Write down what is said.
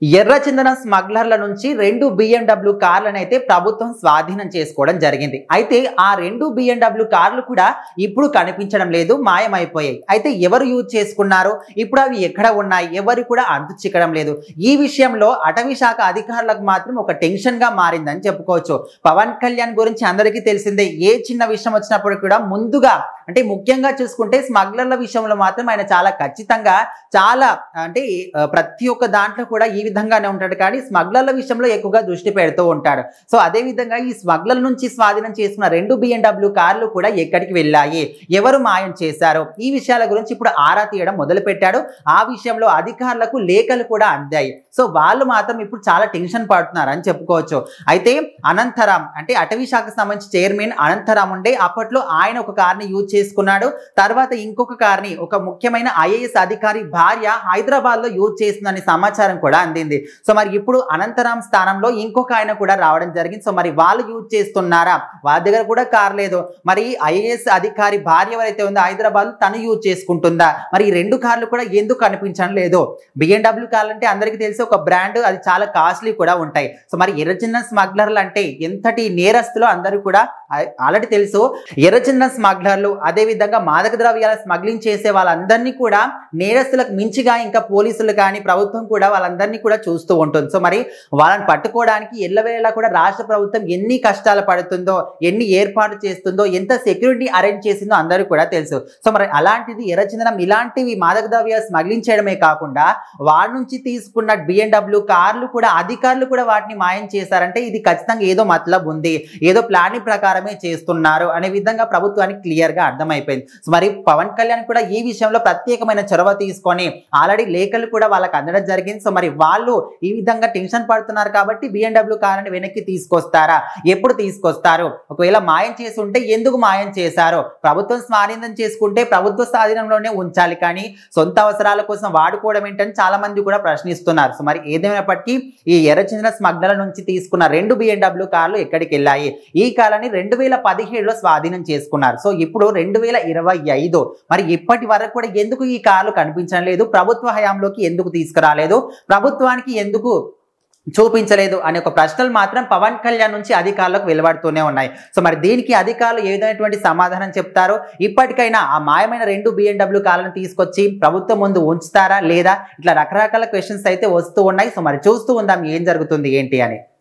ఎర్రచందనం స్మగ్లర్ల నుంచి రెండు బిఎండబ్ల్యూ కార్లను అయితే ప్రభుత్వం స్వాధీనం చేసుకోవడం జరిగింది అయితే ఆ రెండు బిఎండబ్ల్యూ కార్లు కూడా ఇప్పుడు కనిపించడం లేదు మాయమైపోయాయి అయితే ఎవరు యూజ్ చేసుకున్నారు ఇప్పుడు అవి ఎక్కడ ఉన్నాయి ఎవరు కూడా అంతు చిక్కడం లేదు ఈ విషయంలో అటవీ శాఖ అధికారులకు మాత్రం ఒక టెన్షన్ గా మారిందని చెప్పుకోవచ్చు పవన్ కళ్యాణ్ గురించి అందరికీ తెలిసిందే ఏ చిన్న విషయం వచ్చినప్పుడు కూడా ముందుగా అంటే ముఖ్యంగా చూసుకుంటే స్మగ్లర్ల విషయంలో మాత్రం ఆయన చాలా ఖచ్చితంగా చాలా అంటే ఆ, ప్రతి ఒక్క దాంట్లో కూడా ఈ విధంగానే ఉంటాడు కానీ స్మగ్లర్ల విషయంలో ఎక్కువగా దృష్టి పెడుతూ ఉంటాడు సో అదే విధంగా ఈ స్మగ్లర్ల నుంచి స్వాధీనం చేసుకున్న రెండు బిఎండబ్ల్యూ కార్లు కూడా ఎక్కడికి వెళ్ళాయి ఎవరు మాయం చేశారు ఈ విషయాల గురించి ఇప్పుడు ఆరా తీయడం మొదలు పెట్టాడు ఆ విషయంలో అధికారులకు లేఖలు కూడా అందాయి సో వాళ్ళు మాత్రం ఇప్పుడు చాలా టెన్షన్ పడుతున్నారు అని చెప్పుకోవచ్చు అయితే అనంతరాం అంటే అటవీ శాఖకు సంబంధించి చైర్మన్ అనంతరాం ఉండే అప్పట్లో ఆయన ఒక కార్ని యూజ్ చేసుకున్నాడు తర్వాత ఇంకొక కార్ని ఒక ముఖ్యమైన ఐఏఎస్ అధికారి భార్య హైదరాబాద్ లో యూజ్ చేస్తుందని సమాచారం కూడా అందింది సో మరి ఇప్పుడు అనంతరాం స్థానంలో ఇంకొక ఆయన కూడా రావడం జరిగింది సో మరి వాళ్ళు యూజ్ చేస్తున్నారా వాళ్ళ దగ్గర కూడా కార్ లేదు మరి ఐఏఎస్ అధికారి భార్య ఎవరైతే ఉందో హైదరాబాద్ తను యూజ్ చేసుకుంటుందా మరి ఈ రెండు కార్లు కూడా ఎందుకు కనిపించడం లేదు బిఎండబ్ల్యూ కార్లు అంటే అందరికీ తెలిసి ఒక బ్రాండ్ అది చాలా కాస్ట్లీ కూడా ఉంటాయి సో మరి ఎర్రచిన్న స్మగ్లర్లు అంటే ఎంతటి నేరస్తులు అందరూ కూడా ఆల్రెడీ తెలుసు ఎర్రచిన్న స్మగ్లర్లు అదే విధంగా మాదక ద్రవ్యాల స్మగ్లింగ్ చేసే వాళ్ళందరినీ కూడా నేరస్తులకు మించిగా ఇంకా పోలీసులు కానీ ప్రభుత్వం కూడా వాళ్ళందరినీ కూడా చూస్తూ ఉంటుంది సో మరి వాళ్ళని పట్టుకోవడానికి ఎల్లవేళలా కూడా రాష్ట్ర ప్రభుత్వం ఎన్ని కష్టాలు పడుతుందో ఎన్ని ఏర్పాటు చేస్తుందో ఎంత సెక్యూరిటీ అరేంజ్ చేసిందో అందరూ కూడా తెలుసు సో మరి అలాంటిది ఎర్రచందనం ఇలాంటివి మాదక ద్రవ్యాలు స్మగ్లింగ్ చేయడమే కాకుండా వాడి నుంచి తీసుకున్న బిఎండబ్ల్యూ కార్లు కూడా అధికారులు కూడా వాటిని మాయం చేశారంటే ఇది ఖచ్చితంగా ఏదో మతలబ్ ఉంది ఏదో ప్లానింగ్ ప్రకారమే చేస్తున్నారు అనే విధంగా ప్రభుత్వానికి క్లియర్ గా అర్థమైపోయింది సో మరి పవన్ కళ్యాణ్ కూడా ఈ విషయంలో ప్రత్యేకమైన చొరవ తీసుకొని ఆల్రెడీ లేఖలు కూడా వాళ్ళకి అందడం జరిగింది సో మరి వాళ్ళు ఈ విధంగా టెన్షన్ పడుతున్నారు కాబట్టి బిఎండబ్ల్యూ కార్ని వెనక్కి తీసుకొస్తారా ఎప్పుడు తీసుకొస్తారు ఒకవేళ మాయం చేసి ఉంటే ఎందుకు మాయం చేశారు ప్రభుత్వం స్వాధీనం చేసుకుంటే ప్రభుత్వ స్వాధీనంలోనే ఉంచాలి కానీ సొంత అవసరాల కోసం వాడుకోవడం ఏంటని చాలా మంది కూడా ప్రశ్నిస్తున్నారు సో మరి ఏదేమైనప్పటికీ ఈ ఎర్రచంద్ర స్మగ్లర్ల నుంచి తీసుకున్న రెండు బిఎండబ్ల్యూ కార్లు ఎక్కడికి వెళ్ళాయి ఈ కార్లని రెండు వేల పదిహేడులో స్వాధీనం చేసుకున్నారు సో ఇప్పుడు రెండు వేల ఇరవై ఐదు మరి ఇప్పటి వరకు కూడా ఎందుకు ఈ కార్లు కనిపించడం లేదు ప్రభుత్వ హయాంలోకి ఎందుకు తీసుకురాలేదు ప్రభుత్వానికి ఎందుకు చూపించలేదు అనే ఒక ప్రశ్నలు మాత్రం పవన్ కళ్యాణ్ నుంచి అధికారులకు వెలువడుతూనే ఉన్నాయి సో మరి దీనికి అధికారులు ఏ విధమైనటువంటి సమాధానం చెప్తారో ఇప్పటికైనా ఆ మాయమైన రెండు బిఎండబ్ల్యూ కాలను తీసుకొచ్చి ప్రభుత్వం ముందు ఉంచుతారా లేదా ఇట్లా రకరకాల క్వశ్చన్స్ అయితే వస్తూ ఉన్నాయి సో మరి చూస్తూ ఉందాం ఏం జరుగుతుంది ఏంటి అని